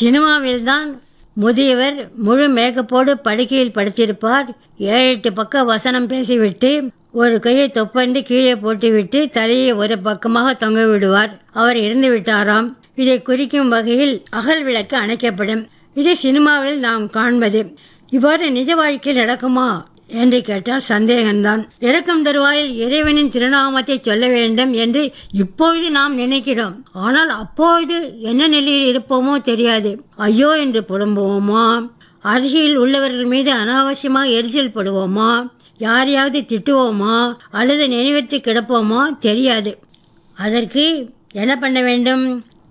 சினிமாவில்தான் முதியவர் முழு மேக்கப்போடு படுக்கையில் படுத்திருப்பார் ஏழு எட்டு பக்கம் வசனம் பேசிவிட்டு ஒரு கையை தொப்பந்து கீழே போட்டுவிட்டு தலையை ஒரு பக்கமாக தொங்க விடுவார் அவர் இறந்து விட்டாராம் இதை குறிக்கும் வகையில் அகல் விளக்கு அணைக்கப்படும் இது சினிமாவில் நாம் காண்பது இவ்வாறு நிஜ வாழ்க்கையில் நடக்குமா என்று கேட்டால் சந்தேகம்தான் இறக்கும் தருவாயில் இறைவனின் திருநாமத்தை சொல்ல வேண்டும் என்று இப்பொழுது நாம் நினைக்கிறோம் ஆனால் அப்பொழுது என்ன நிலையில் இருப்போமோ தெரியாது ஐயோ என்று புலம்புவோமா அருகில் உள்ளவர்கள் மீது அனாவசியமாக எரிச்சல் படுவோமா யாரையாவது திட்டுவோமா அல்லது நினைவித்து கிடப்போமா தெரியாது அதற்கு என்ன பண்ண வேண்டும்